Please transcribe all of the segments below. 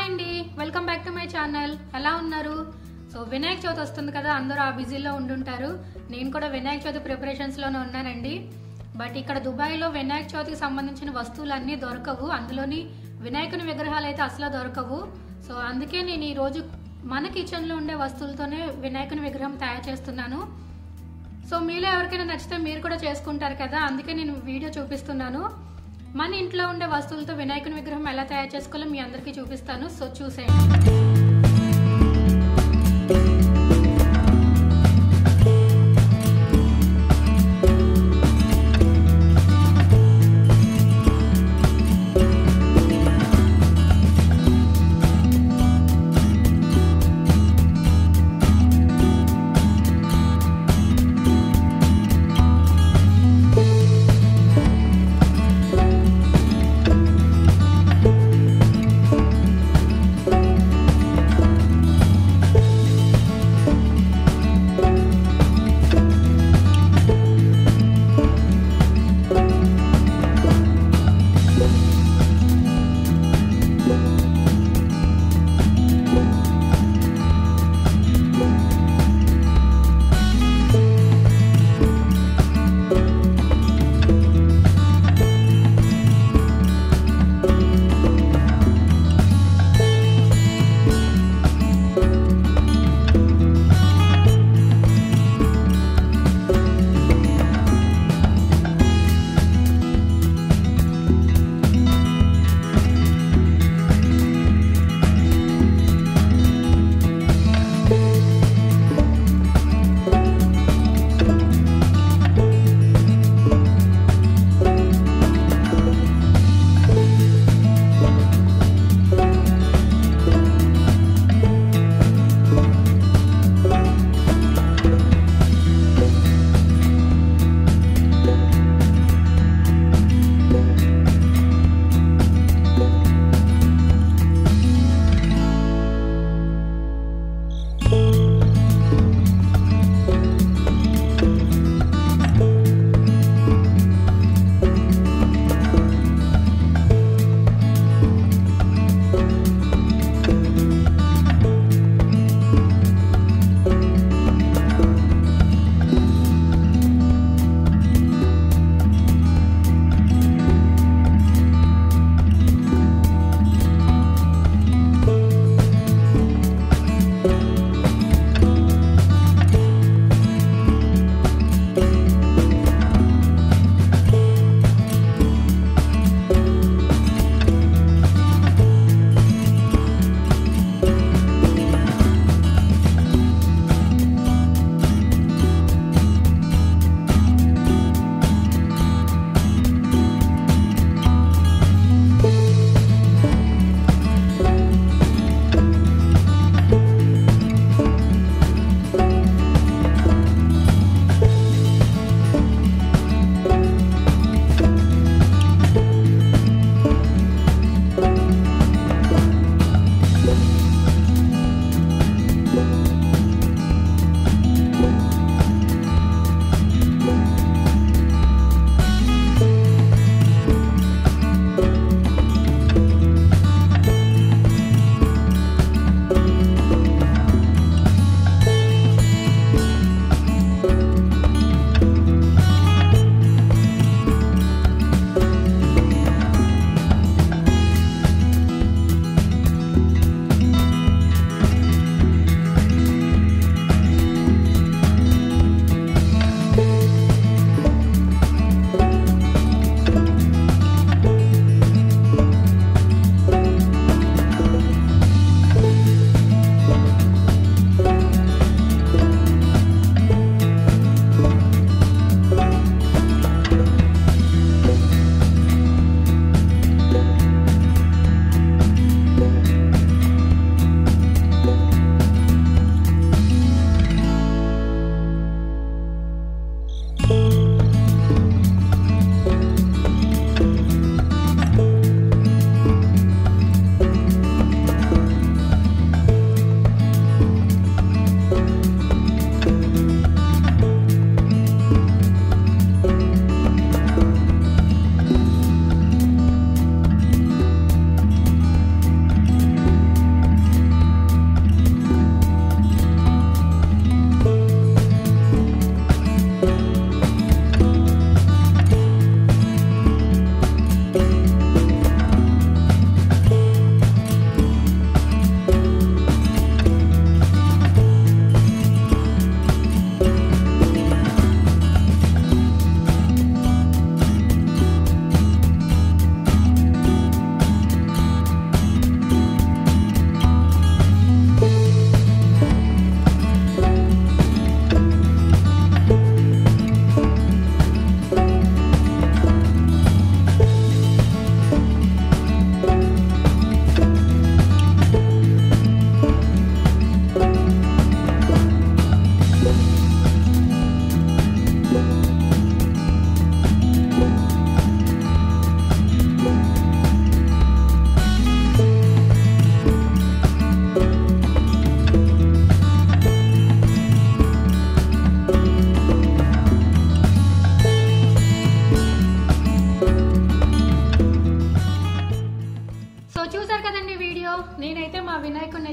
అండి welcome back to my channel ఎలా ఉన్నారు సో వినాయక చవితి వస్తుంది కదా అందరూ ఆ బిజీలో ఉండుంటారు నేను కూడా వినాయక చవితి ప్రిపరేషన్స్లోనే ఉన్నానండి బట్ ఇక్కడ దుబాయ్లో వినాయక చవితికి సంబంధించిన వస్తువులన్నీ దొరకవు అందులోని వినాయకుని విగ్రహాలు అయితే అసలు దొరకవు సో అందుకే నేను ఈరోజు మన కిచెన్లో ఉండే వస్తువులతోనే వినాయకుని విగ్రహం తయారు చేస్తున్నాను సో మీలో ఎవరికైనా నచ్చితే మీరు కూడా చేసుకుంటారు కదా అందుకే నేను వీడియో చూపిస్తున్నాను మన ఇంట్లో ఉండే వస్తువులతో వినాయకుని విగ్రహం ఎలా తయారు చేసుకోవాలో మీ అందరికీ చూపిస్తాను సో చూసేయండి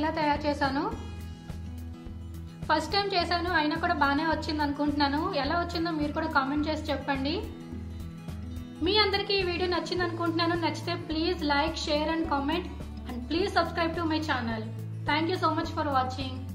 ఇలా తయారు చేశాను ఫస్ట్ టైం చేశాను అయినా కూడా బాగానే వచ్చింది అనుకుంటున్నాను ఎలా వచ్చిందో మీరు కూడా కామెంట్ చేసి చెప్పండి మీ అందరికీ ఈ వీడియో నచ్చింది అనుకుంటున్నాను నచ్చితే please like share and comment and please subscribe to my channel thank you so much for watching